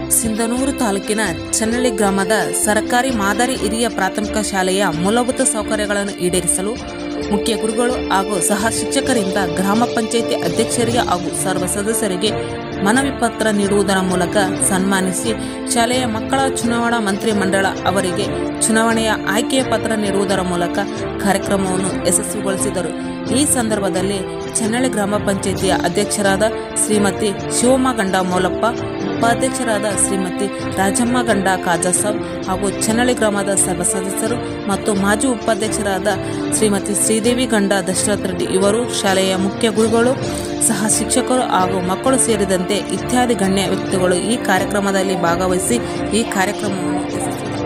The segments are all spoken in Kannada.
ಸಿಂಧನೂರು ತಾಲೂಕಿನ ಚನ್ನಳ್ಳಿ ಗ್ರಾಮದ ಸರ್ಕಾರಿ ಮಾದರಿ ಹಿರಿಯ ಪ್ರಾಥಮಿಕ ಶಾಲೆಯ ಮೂಲಭೂತ ಸೌಕರ್ಯಗಳನ್ನು ಈಡೇರಿಸಲು ಮುಖ್ಯ ಗುರುಗಳು ಹಾಗೂ ಸಹ ಶಿಕ್ಷಕರಿಂದ ಗ್ರಾಮ ಪಂಚಾಯಿತಿ ಅಧ್ಯಕ್ಷರಿಗೆ ಹಾಗೂ ಸರ್ವ ಸದಸ್ಯರಿಗೆ ಮನವಿ ಪತ್ರ ನೀಡುವುದರ ಮೂಲಕ ಸನ್ಮಾನಿಸಿ ಶಾಲೆಯ ಮಕ್ಕಳ ಚುನಾವಣಾ ಮಂತ್ರಿ ಮಂಡಳ ಅವರಿಗೆ ಚುನಾವಣೆಯ ಆಯ್ಕೆಯ ಪತ್ರ ನೀಡುವುದರ ಮೂಲಕ ಕಾರ್ಯಕ್ರಮವನ್ನು ಯಶಸ್ವಿಗೊಳಿಸಿದರು ಈ ಸಂದರ್ಭದಲ್ಲಿ ಚೆನ್ನಳ್ಳಿ ಗ್ರಾಮ ಪಂಚಾಯಿತಿಯ ಅಧ್ಯಕ್ಷರಾದ ಶ್ರೀಮತಿ ಶಿವಮ್ಮ ಗಂಡ ಮೌಲಪ್ಪ ಉಪಾಧ್ಯಕ್ಷರಾದ ಶ್ರೀಮತಿ ರಾಜಮ್ಮ ಗಂಡ ಕಾಜಾಸಾಬ್ ಹಾಗೂ ಚೆನ್ನಳ್ಳಿ ಗ್ರಾಮದ ಸರ್ವ ಸದಸ್ಯರು ಮತ್ತು ಮಾಜಿ ಉಪಾಧ್ಯಕ್ಷರಾದ ಶ್ರೀಮತಿ ಶ್ರೀದೇವಿ ಗಂಡ ದಶರಥ ರೆಡ್ಡಿ ಇವರು ಶಾಲೆಯ ಮುಖ್ಯ ಗುರುಗಳು ಸಹ ಶಿಕ್ಷಕರು ಹಾಗೂ ಮಕ್ಕಳು ಸೇರಿದಂತೆ ಇತ್ಯಾದಿ ಗಣ್ಯ ವ್ಯಕ್ತಿಗಳು ಈ ಕಾರ್ಯಕ್ರಮದಲ್ಲಿ ಭಾಗವಹಿಸಿ ಈ ಕಾರ್ಯಕ್ರಮವನ್ನು ಯಶಸ್ವಿ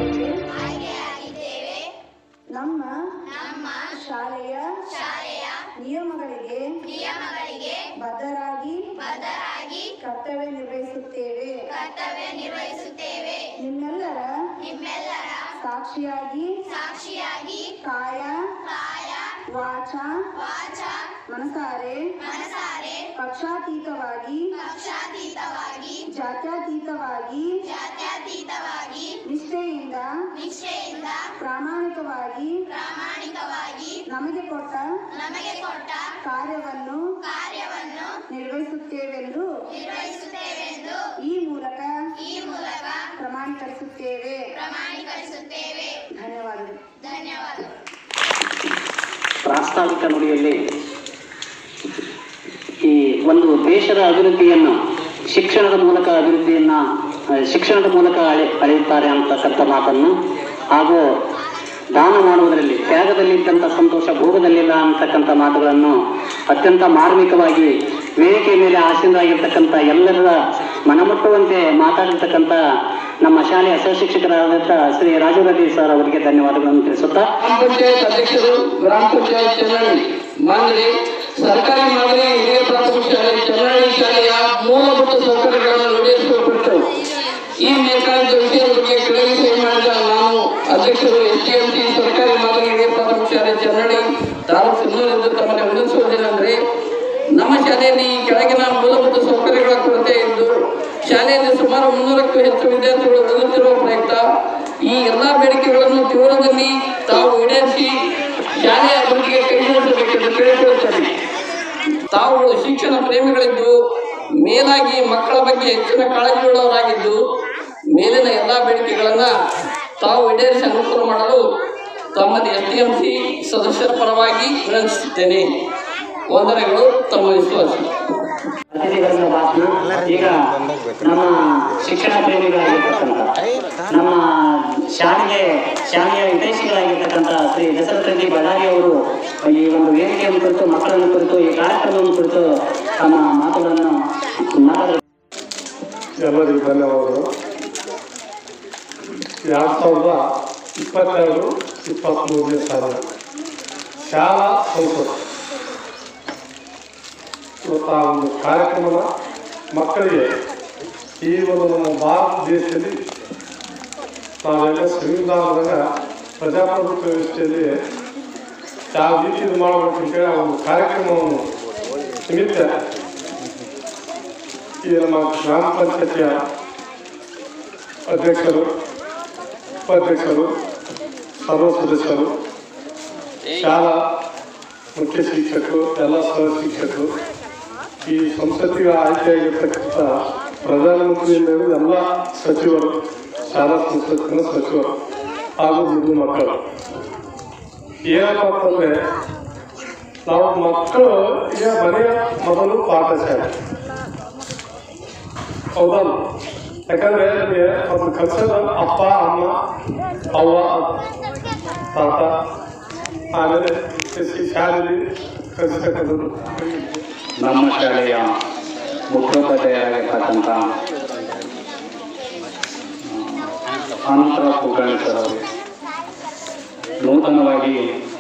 ನಮ್ಮ ನಮ್ಮ ಶಾಲೆಯ ಶಾಲೆಯ ನಿಯಮಗಳಿಗೆ ನಿಯಮಗಳಿಗೆ ಬದ್ಧರಾಗಿ ಬದ್ಧರಾಗಿ ಕರ್ತವ್ಯ ನಿರ್ವಹಿಸುತ್ತೇವೆ ಕರ್ತವ್ಯ ನಿರ್ವಹಿಸುತ್ತೇವೆ ನಿಮ್ಮೆಲ್ಲರ ನಿಮ್ಮೆಲ್ಲರ ಸಾಕ್ಷಿಯಾಗಿ ಸಾಕ್ಷಿಯಾಗಿ ಕಾಯ ಕಾಯ ವಾಚ ವಾಚ ಮನಸಾರೆ ಮನಸಾರೆ ಪಕ್ಷಾತೀತವಾಗಿ ಪಕ್ಷಾತೀತವಾಗಿ ಜಾತ್ಯತೀತವಾಗಿ ಜಾತ್ಯತೀತವಾಗಿ ನಿಷ್ಠೆಯಿಂದ ನಿಷ್ಠೆಯಿಂದ ಪ್ರಾಮಾಣಿಕವಾಗಿ ಪ್ರಾಮಾಣಿಕವಾಗಿ ನಮಗೆ ಕೊಟ್ಟ ನಮಗೆ ಕೊಟ್ಟ ಕಾರ್ಯವನ್ನು ಕಾರ್ಯವನ್ನು ನಿರ್ವಹಿಸುತ್ತೇವೆಂದು ನಿರ್ವಹಿಸುತ್ತೇವೆಂದು ಈ ಮೂಲಕ ಈ ಮೂಲಕ ಪ್ರಮಾಣೀಕರಿಸುತ್ತೇವೆ ಪ್ರಮಾಣೀಕರಿಸುತ್ತೇವೆ ಧನ್ಯವಾದಗಳು ಧನ್ಯವಾದಗಳು ಪ್ರಾಸ್ತಾವಿಕ ನುಡಿಯಲ್ಲಿ ಈ ಒಂದು ದೇಶದ ಅಭಿವೃದ್ಧಿಯನ್ನು ಶಿಕ್ಷಣದ ಮೂಲಕ ಅಭಿವೃದ್ಧಿಯನ್ನ ಆ, ಶಿಕ್ಷಣದ ಮೂಲಕ ಅಳೆ ಅಳೆಯುತ್ತಾರೆ ಅಂತಕ್ಕಂಥ ಮಾತನ್ನು ಹಾಗೂ ದಾನ ಮಾಡುವುದರಲ್ಲಿ ತ್ಯಾಗದಲ್ಲಿ ಇದ್ದಂಥ ಸಂತೋಷ ಭೋಗದಲ್ಲಿಲ್ಲ ಅಂತಕ್ಕಂಥ ಮಾತುಗಳನ್ನು ಅತ್ಯಂತ ಮಾರ್ಮಿಕವಾಗಿ ವೇದಿಕೆ ಮೇಲೆ ಆಸೀನರಾಗಿರ್ತಕ್ಕಂಥ ಎಲ್ಲರ ಮನಮುಟ್ಟುವಂತೆ ಮಾತಾಡಿರ್ತಕ್ಕಂಥ ನಮ್ಮ ಶಾಲೆಯ ಸಹಶಿಕ್ಷಕರಾದಂಥ ಶ್ರೀ ರಾಜು ರೆಡ್ಡಿ ಸರ್ ಅವರಿಗೆ ಧನ್ಯವಾದಗಳನ್ನು ತಿಳಿಸುತ್ತಾ ಗ್ರಾಮ ಪಂಚಾಯತ್ ಅಧ್ಯಕ್ಷರು ಗ್ರಾಮ ಪಂಚಾಯತ್ ಚೆನ್ನಳ್ಳಿ ಮಾನ್ರಿ ಸರ್ಕಾರಿ ಮಾದರಿ ಹಿರಿಯ ಪ್ರಾಥಮಿಕ ಶಾಲೆ ಚೆನ್ನಳ್ಳಿ ಶಾಲೆಯ ಮೂಲಭೂತ ಸೌಕರ್ಯಗಳನ್ನು ಈಡೇರಿಸುವ ಕುರಿತು ಈ ಮೇಲ್ಕಾಣಿತ ವಿಷಯದ ಬಗ್ಗೆ ಕೆಳಗೆ ಸಹಿ ಮಾಡಿದ ನಾನು ಅಧ್ಯಕ್ಷರು ಎಸ್ ಟಿ ಎಂ ಸಿ ಸರ್ಕಾರಿ ಮಾದರಿ ಹಿರಿಯ ಪ್ರಾಥಮಿಕ ಶಾಲೆ ಚೆನ್ನಳ್ಳಿ ತಾಲೂಕು ಸಿಂಧೂರಿನಿಂದ ತಮಗೆ ವಿನಂತಿಸುವುದೇನೆಂದರೆ ನಮ್ಮ ಶಾಲೆಯಲ್ಲಿ ಈ ಕೆಳಗಿನ ಮೂಲಭೂತ ಸೌಕರ್ಯಗಳ ಕೊರತೆ ಇದ್ದು ಶಾಲೆಯಲ್ಲಿ ಸುಮಾರು ಮುನ್ನೂರಕ್ಕೂ ಹೆಚ್ಚು ವಿದ್ಯಾರ್ಥಿಗಳು ಓದುತ್ತಿರುವ ಪ್ರಯುಕ್ತ ಈ ಎಲ್ಲಾ ಬೇಡಿಕೆಗಳನ್ನು ತೀವ್ರದಲ್ಲಿ ತಾವು ಈಡೇರಿಸಿ ಶಾಲೆಯ ಅಭಿವೃದ್ಧಿಗೆ ಕೈಗೊಳಿಸಬೇಕೆಂದು ಕೇಳಿಕೊಳ್ಳುತ್ತೇನೆ ತಾವು ಶಿಕ್ಷಣ ಪ್ರೇಮಿಗಳಿದ್ದು ಮೇಲಾಗಿ ಮಕ್ಕಳ ಬಗ್ಗೆ ಹೆಚ್ಚಿನ ಕಾಳಜಿಯುಳ್ಳವರಾಗಿದ್ದು ಮೇಲಿನ ಎಲ್ಲಾ ಬೇಡಿಕೆಗಳನ್ನ ತಾವು ಈಡೇರಿಸಿ ಅನುಕೂಲ ಮಾಡಲು ತಮ್ಮಲ್ಲಿ ಎಸ್ ಟಿ ಎಂ ಸಿ ಸದಸ್ಯರ ಪರವಾಗಿ ವಿನಂತಿಸುತ್ತೇನೆ ವಂದನೆಗಳು ತಮ್ಮ ವಿಶ್ವಾಸ ಅತಿಥಿಗಳಿಂದ ಭಾಷಣ ಈಗ ನಮ್ಮ ಶಿಕ್ಷಣ ಪ್ರೇಮಿಗಳಾಗಿರ್ತಕ್ಕಂಥ ನಮ್ಮ ಶಾಲೆಗೆ ಶಾಲೆಯ ಹಿತೈಷಿಗಳಾಗಿರ್ತಕ್ಕಂಥ ಶ್ರೀ ದಶರಥ ರೆಡ್ಡಿ ಬಳ್ಳಾರಿ ಅವರು ಈ ಒಂದು ವೇದಿಕೆಯನ್ನು ಕುರಿತು ಮಕ್ಕಳನ್ನು ಕುರಿತು ಈ ಕಾರ್ಯಕ್ರಮವನ್ನು ಕುರಿತು ತಮ್ಮ ಮಾತುಗಳನ್ನು ಮಾತಾಡ ಎಲ್ಲರಿಗೂ ಧನ್ಯವಾದಗಳು ಎರಡು ಸಾವಿರದ ಇಪ್ಪತ್ತೆರಡು ಇಪ್ಪತ್ತ್ಮೂರನೇ ಸಾಲ ಶಾಲಾ ಸಂಸತ್ ಇವತ್ತು ಆ ಒಂದು ಕಾರ್ಯಕ್ರಮನ ಮಕ್ಕಳಿಗೆ ಈ ಒಂದು ನಮ್ಮ ಭಾರತ ದೇಶದಲ್ಲಿ ನಾವೆಲ್ಲ ಸಂವಿಧಾನದಾಗ ಪ್ರಜಾಪ್ರಭುತ್ವ ವ್ಯವಸ್ಥೆಯಲ್ಲಿ ಯಾವ ರೀತಿ ಇದು ಮಾಡಬೇಕು ಅಂತೇಳಿ ಆ ಒಂದು ಕಾರ್ಯಕ್ರಮವನ್ನು ನಿಮಿತ್ತ ಈ ನಮ್ಮ ಗ್ರಾಮ ಪಂಚಾಯತಿಯ ಅಧ್ಯಕ್ಷರು ಉಪಾಧ್ಯಕ್ಷರು ಸರ್ವ ಸದಸ್ಯರು ಶಾಲಾ ಮುಖ್ಯ ಶಿಕ್ಷಕರು ಎಲ್ಲ ಸಹ ಶಿಕ್ಷಕರು ಈ ಸಂಸತ್ತಿಗೆ ಆಯ್ಕೆಯಾಗಿರ್ತಕ್ಕಂಥ ಪ್ರಧಾನಮಂತ್ರಿಯಿಂದ ಹಿಡಿದು ಎಲ್ಲ ಸಚಿವರು ಶಾಲಾ ಸಂಸತ್ತಿನ ಸಚಿವರು ಹಾಗೂ ಮುದ್ದು ಮಕ್ಕಳು ಏನಪ್ಪ ಅಂತಂದ್ರೆ ನಾವು ಮಕ್ಕಳು ಈಗ ಮನೆಯ ಮೊದಲು ಪಾಠಶಾಲೆ ಹೌದಲ್ಲ ಯಾಕಂದ್ರೆ ನಮಗೆ ಒಂದು ಕಲ್ಸದ ಅಪ್ಪ ಅಮ್ಮ ಅವ್ವ ತಾತ ಆಮೇಲೆ ಈ ಶಾಲೆಯಲ್ಲಿ ಕಲಿಸ್ತಕ್ಕಂಥದ್ದು ನಮ್ಮ ಶಾಲೆಯ ಮುಖ್ಯೋಪಾಧ್ಯಾಯರಾಗಿರ್ತಕ್ಕಂಥ ಅನಂತರ ಕುಲಕರ್ಣಿ ಸರ್ ಅವರು ನೂತನವಾಗಿ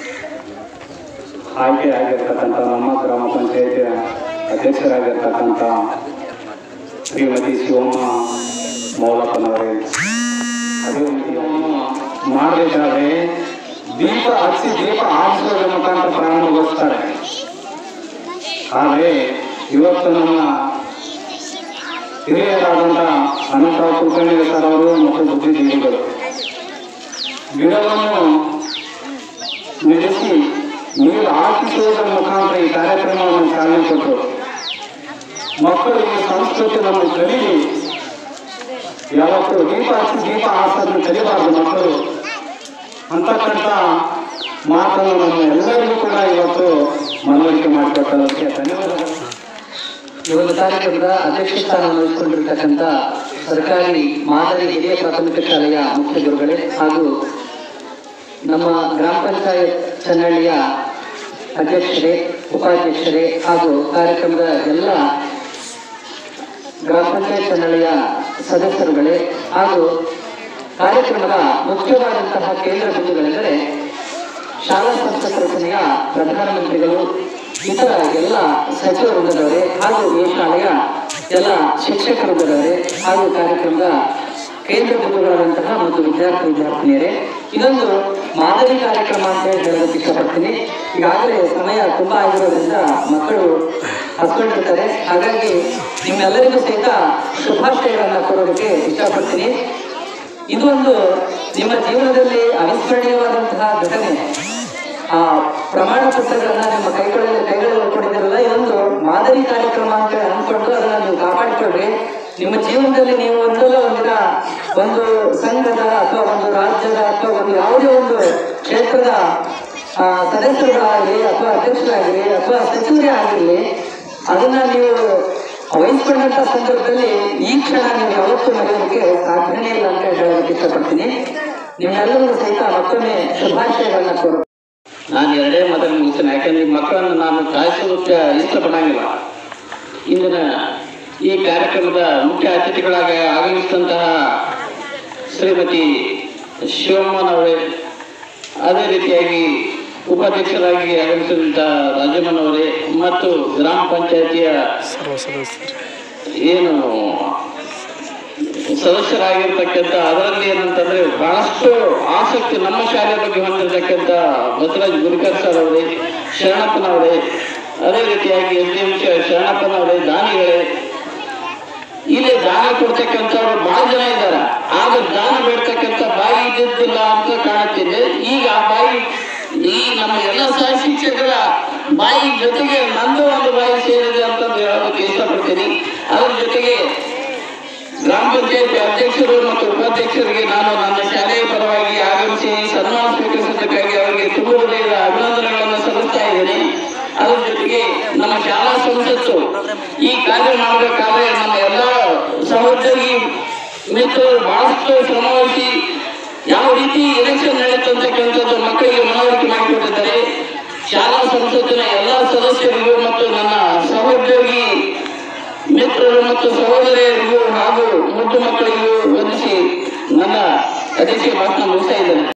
ಆಯ್ಕೆ ಆಗಿರ್ತಕ್ಕಂಥ ನಮ್ಮ ಗ್ರಾಮ ಪಂಚಾಯತಿಯ ಅಧ್ಯಕ್ಷರಾಗಿರ್ತಕ್ಕಂಥ ಶ್ರೀಮತಿ ಶಿವಮ್ಮ ಮೌಲಪ್ಪನವರೇ ಅದೇ ರೀತಿ ಮಾಡಬೇಕಾದ್ರೆ ದೀಪ ಹಚ್ಚಿ ದೀಪ ಆರಿಸೋದ್ರ ಮುಖಾಂತರ ಪ್ರಾರಂಭಗೊಳಿಸ್ತಾರೆ ಆದರೆ ಇವತ್ತು ನಮ್ಮ ಹಿರಿಯರಾದಂಥ ಅನಂತರಾವ್ ಕುಲಕರ್ಣಿ ಸರ್ ಅವರು ಮತ್ತು ಬುದ್ಧಿಜೀವಿಗಳು ಗಿಡವನ್ನು ನೆಲೆಸಿ ನೀರು ಹಾಕಿಸುವುದರ ಮುಖಾಂತರ ಈ ಕಾರ್ಯಕ್ರಮವನ್ನು ಚಾಲನೆ ಕೊಟ್ಟರು ಮಕ್ಕಳು ಈ ಸಂಸ್ಕೃತಿ ನಮ್ಮ ಕಲೀಲಿ ಯಾವತ್ತು ದೀಪ ಹಚ್ಚಿ ದೀಪ ಹಾಸನ್ನು ಕಲಿಬಾರ್ದು ಮಕ್ಕಳು ಅಂತಕ್ಕಂಥ ಮಾತನ್ನು ನಮ್ಮ ಎಲ್ಲರಿಗೂ ಕೂಡ ಇವತ್ತು ಮನವರಿಕೆ ಮಾಡಿಕೊಟ್ಟದಕ್ಕೆ ಧನ್ಯವಾದಗಳು ಈ ಒಂದು ಕಾರ್ಯಕ್ರಮದ ಅಧ್ಯಕ್ಷ ಸ್ಥಾನವನ್ನು ವಹಿಸಿಕೊಂಡಿರ್ತಕ್ಕಂಥ ಸರ್ಕಾರಿ ಮಾದರಿ ಹಿರಿಯ ಪ್ರಾಥಮಿಕ ಶಾಲೆಯ ಮುಖ್ಯ ಗುರುಗಳೇ ಹಾಗೂ ನಮ್ಮ ಗ್ರಾಮ ಪಂಚಾಯತ್ ಚನ್ನಹಳ್ಳಿಯ ಅಧ್ಯಕ್ಷರೇ ಉಪಾಧ್ಯಕ್ಷರೇ ಹಾಗೂ ಕಾರ್ಯಕ್ರಮದ ಎಲ್ಲ ಗ್ರಾಮ ಪಂಚಾಯತ್ ಚನ್ನಹಳ್ಳಿಯ ಸದಸ್ಯರುಗಳೇ ಹಾಗೂ ಕಾರ್ಯಕ್ರಮದ ಮುಖ್ಯವಾದಂತಹ ಕೇಂದ್ರ ಬಿಂದುಗಳೆಂದರೆ ಶಾಲಾ ಸಂಸತ್ ರಚನೆಯ ಪ್ರಧಾನಮಂತ್ರಿಗಳು ಇತರ ಎಲ್ಲ ಸಚಿವ ವೃಂದದವರೇ ಹಾಗೂ ಈ ಶಾಲೆಯ ಎಲ್ಲ ಶಿಕ್ಷಕ ವೃಂದದವರೇ ಹಾಗೂ ಕಾರ್ಯಕ್ರಮದ ಕೇಂದ್ರ ಬಿಂದುಗಳಾದಂತಹ ಮತ್ತು ವಿದ್ಯಾರ್ಥಿ ವಿದ್ಯಾರ್ಥಿನಿಯರೇ ಇದೊಂದು ಮಾದರಿ ಕಾರ್ಯಕ್ರಮ ಅಂತ ಹೇಳಿ ಹೇಳೋದಕ್ಕೆ ಇಷ್ಟಪಡ್ತೀನಿ ಈಗಾಗಲೇ ಸಮಯ ತುಂಬಾ ಆಗಿರೋದ್ರಿಂದ ಮಕ್ಕಳು ಹಸ್ಕೊಂಡಿರ್ತಾರೆ ಹಾಗಾಗಿ ನಿಮ್ಮೆಲ್ಲರಿಗೂ ಸಹಿತ ಶುಭಾಶಯಗಳನ್ನ ಕೊಡೋದಕ್ಕೆ ಇಷ್ಟಪಡ್ತೀನಿ ಇದು ಒಂದು ನಿಮ್ಮ ಜೀವನದಲ್ಲಿ ಅವಿಸ್ಮರಣೀಯವಾದಂತಹ ಘಟನೆ ಆ ಪ್ರಮಾಣ ಪತ್ರಗಳನ್ನ ನಿಮ್ಮ ಕೈಗಳಲ್ಲಿ ಕೈಗಳಲ್ಲಿ ಕೊಟ್ಟಿದ್ದೀರಲ್ಲ ಇದೊಂದು ಮಾದರಿ ಕಾರ್ಯಕ್ರಮ ಅಂತ ಅನ್ಕೊಂಡು ಅದನ್ನ ನೀವು ಕಾಪಾಡಿಕೊಳ್ಳ್ರಿ ನಿಮ್ಮ ಜೀವನದಲ್ಲಿ ನೀವು ಒಂದಲ್ಲ ಒಂದಿನ ಒಂದು ಸಂಘದ ಅಥವಾ ಒಂದು ರಾಜ್ಯದ ಅಥವಾ ಒಂದು ಯಾವುದೇ ಒಂದು ಕ್ಷೇತ್ರದ ಆ, ಸದಸ್ಯರುಗಳಾಗಲಿ ಅಥವಾ ಅಧ್ಯಕ್ಷರಾಗಲಿ ಅಥವಾ ಸಚಿವರೇ ಆಗಿರಲಿ ಅದನ್ನ ನೀವು ವಹಿಸ್ಕೊಂಡಂತ ಸಂದರ್ಭದಲ್ಲಿ ಈ ಕ್ಷಣ ನೀವು ಯಾವತ್ತೂ ಮರೆಯೋದಕ್ಕೆ ಸಾಧ್ಯನೇ ಇಲ್ಲ ಅಂತ ಹೇಳೋದಕ್ಕೆ ಇಷ್ಟಪಡ್ತೀನಿ ನಿಮ್ಮೆಲ್ಲರಿಗೂ ಸಹಿತ ಮತ್ತೊಮ್ಮೆ ಶುಭಾಶಯಗಳನ್ನ ಕೋರು ನಾನು ಎರಡೇ ಮಾತನ್ನು ಮುಗಿಸ್ತೇನೆ ಯಾಕಂದ್ರೆ ಈ ಮಕ್ಕಳನ್ನು ನಾನು ಕಾಯಿಸೋದಕ್ಕೆ ಇಷ್ಟಪಡಂಗಿಲ್ಲ ಇಂದಿನ ಈ ಕಾರ್ಯಕ್ರಮದ ಮುಖ್ಯ ಅತಿಥಿಗಳಾಗಿ ಆಗಮಿಸಿದಂತಹ ಶ್ರೀಮತಿ ಶಿವಮ್ಮನವರೇ ಅದೇ ರೀತಿಯಾಗಿ ಉಪಾಧ್ಯಕ್ಷರಾಗಿ ಆಗಮಿಸಿದಂತಹ ರಾಜಮ್ಮನವರೇ ಮತ್ತು ಗ್ರಾಮ ಪಂಚಾಯತಿಯ ಏನು ಸದಸ್ಯರಾಗಿರ್ತಕ್ಕಂಥ ಅದರಲ್ಲಿ ಏನಂತಂದ್ರೆ ಬಹಳಷ್ಟು ಆಸಕ್ತಿ ನಮ್ಮ ಶಾಲೆ ಬಗ್ಗೆ ಹೊಂದಿರತಕ್ಕಂಥ ಬಸವರಾಜ್ ಗುರುಕರ್ ಸರ್ ಅವರೇ ಶರಣಪ್ಪನವರೇ ಅದೇ ರೀತಿಯಾಗಿ ಎಸ್ ಡಿ ಎಂ ಶರಣಪ್ಪನವರೇ ದಾನಿಗಳೇ ಇಲ್ಲಿ ದಾನ ಕೊಡ್ತಕ್ಕಂಥವ್ರು ಬಹಳ ಜನ ಇದ್ದಾರೆ ಆಗ ದಾನ ಬೇಡ್ತಕ್ಕಂಥ ಬಾಯಿ ಇದ್ದಿದ್ದಿಲ್ಲ ಅಂತ ಕಾಣುತ್ತಿದೆ ಈಗ ಆ ಬಾಯಿ ಈ ನಮ್ಮ ಎಲ್ಲ ಸಹ ಶಿಕ್ಷಕರ ಬಾಯಿ ಜೊತೆಗೆ ನಂದು ಒಂದು ಬಾಯಿ ಸೇರಿದೆ ಅಂತಂದು ಹೇಳೋದಕ್ಕೆ ಇಷ್ಟಪಡ್ತೀನಿ ಅದ್ರ ಜೊತೆಗೆ ಗ್ರಾಮ ಪಂಚಾಯತ್ ಅಧ್ಯಕ್ಷರು ಮತ್ತು ಉಪಾಧ್ಯಕ್ಷರಿಗೆ ನಾನು ನನ್ನ ಶಾಲೆಯ ಪರವಾಗಿ ಆಗಮಿಸಿ ಸನ್ಮಾನ ಸ್ವೀಕರಿಸಿದ್ದಕ್ಕಾಗಿ ಅವರಿಗೆ ತುಂಬ ಹೃದಯದ ಅಭಿನಂದನೆಗಳನ್ನು ಸಲ್ಲಿಸ್ತಾ ಇದ್ದೇನೆ ಅದರ ಜೊತೆಗೆ ನಮ್ಮ ಶಾಲಾ ಸಂಸತ್ತು ಈ ಕಾರ್ಯ ಮಾಡಬೇಕಾದ್ರೆ ನಮ್ಮ ಎಲ್ಲ ಸಹೋದ್ಯೋಗಿ ಮಿತ್ರರು ಬಹಳಷ್ಟು ಶ್ರಮವಹಿಸಿ ಯಾವ ರೀತಿ ಎಲೆಕ್ಷನ್ ನಡೆಯುತ್ತಂತಕ್ಕಂಥದ್ದು ಮಕ್ಕಳಿಗೆ ಮನವರಿಕೆ ಮಾಡಿಕೊಟ್ಟಿದ್ದಾರೆ ಶಾಲಾ ಸಂಸತ್ತಿನ ಎಲ್ಲ ಸದಸ್ಯರಿಗೂ ಮತ್ತು ನನ್ನ ಸಹೋದ್ಯೋಗಿ ಮಿತ್ರರು ಮತ್ತು ಸಹೋದರಿಯರಿಗೂ ಹಾಗೂ ಮುದ್ದು ಮಕ್ಕಳಿಗೂ ವಂದಿಸಿ ನನ್ನ ಅಧ್ಯಕ್ಷ ಭಾಷಣ ಮುಗಿಸ್ತಾ ಇದ್ದೇನೆ